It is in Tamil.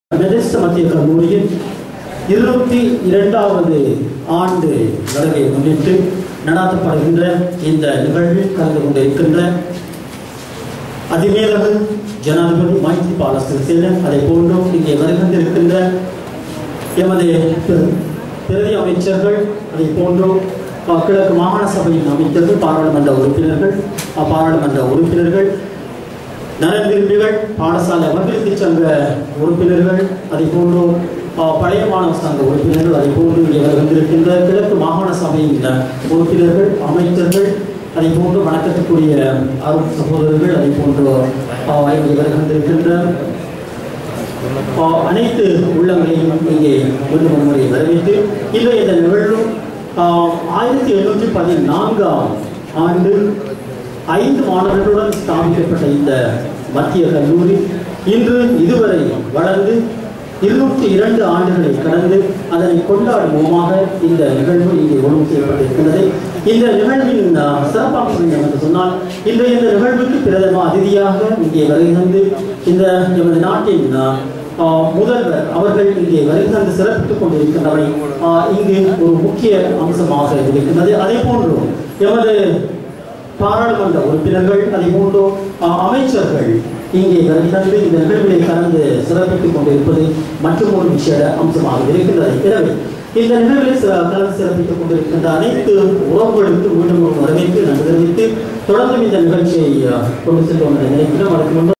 மெதடிஸ்ட் மத்திய கல்லூரியின் இருபத்தி இரண்டாவது ஆண்டு வருகை முன்னிட்டு நடாத்தப்படுகின்ற இந்த நிகழ்வில் கலந்து கொண்டிருக்கின்ற அதிமேலகு ஜனாதிபதி மைத்ரிபால சிறிசேன அதை போன்றும் இங்கே வருகின்றிருக்கின்ற எமது பிர- பிரதி அமைச்சர்கள் அதை போன்றும் அஹ், கிழக்கு மாகாண சபையின் அமைச்சர்கள் பாராளுமன்ற உறுப்பினர்கள் அஹ், பாராளுமன்ற உறுப்பினர்கள் நலன் விரும்பிகள் பாடசாலை அபிவிருத்தி சங்க உறுப்பினர்கள் அதை போன்று அஹ், பழைய மாணவர் சங்க உறுப்பினர்கள் அதை போன்று இங்கே வந்திருக்கின்ற கிழக்கு மாகாண சபையின் உறுப்பினர்கள் அமைச்சர்கள் அதை போன்று வணக்கத்துக்குரிய அருள் சகோதரர்கள் அதை போன்று அஹ், இங்கே வருகின்றிருக்கின்ற அஹ், அனைத்து உள்ளங்களையும் இங்கே மீண்டும் ஒரு முறை வரவேற்று இன்றைய இந்த நிகழ்வும் அஹ், ஆயிரத்தி எண்ணூற்றி பதினான்காம் ஆண்டு ஐந்து மாணவர்களுடன் ஸ்தாபிக்கப்பட்ட இந்த மத்திய கல்லூரி இன்று இதுவரை வளர்ந்து இருநூற்றி இரண்டு ஆண்டுகளை கடந்து அதனை கொண்டாடும் முகமாக இந்த நிகழ்வு இங்கே ஒழுங்கு செய்யப்பட்டிருக்கின்றது இந்த நிகழ்வின் அஹ், சிறப்பம்சம் என்று சொன்னால் இன்றைய இந்த நிகழ்வுக்கு பிரதம அதிதியாக இங்கே வருகை தந்து இந்த எமது நாட்டின் அஹ், ஆஹ் முதல்வர் அவர்கள் இங்கே வருகை தந்து சிறப்பித்துக் கொண்டிருக்கின்றவை ஆஹ் இங்கு ஒரு முக்கிய அம்சமாக இருக்கின்றது அதே போன்று எமது பாராளுமன்ற உறுப்பினர்கள் அதே போன்று ஆஹ் அமைச்சர்கள் இங்கே வருகை தந்து இந்த நிகழ்விலை கலந்து சிறப்பித்துக் கொண்டிருப்பது மற்றும் ஒரு விஷய அம்சமாக இருக்கின்றது எனவே இந்த நிகழ்வில் சிற- கலந்து சிறப்பித்துக் கொண்டிருக்கின்ற அனைத்து உறவுகளுக்கு மீண்டும் ஒரு வரவேற்று நன்றி தெரிவித்து தொடர்ந்து இந்த நிகழ்ச்சியை ஆஹ் கொண்டு செல்வோம் என்ற நினைக்கிறோம் அதற்கு முன்பு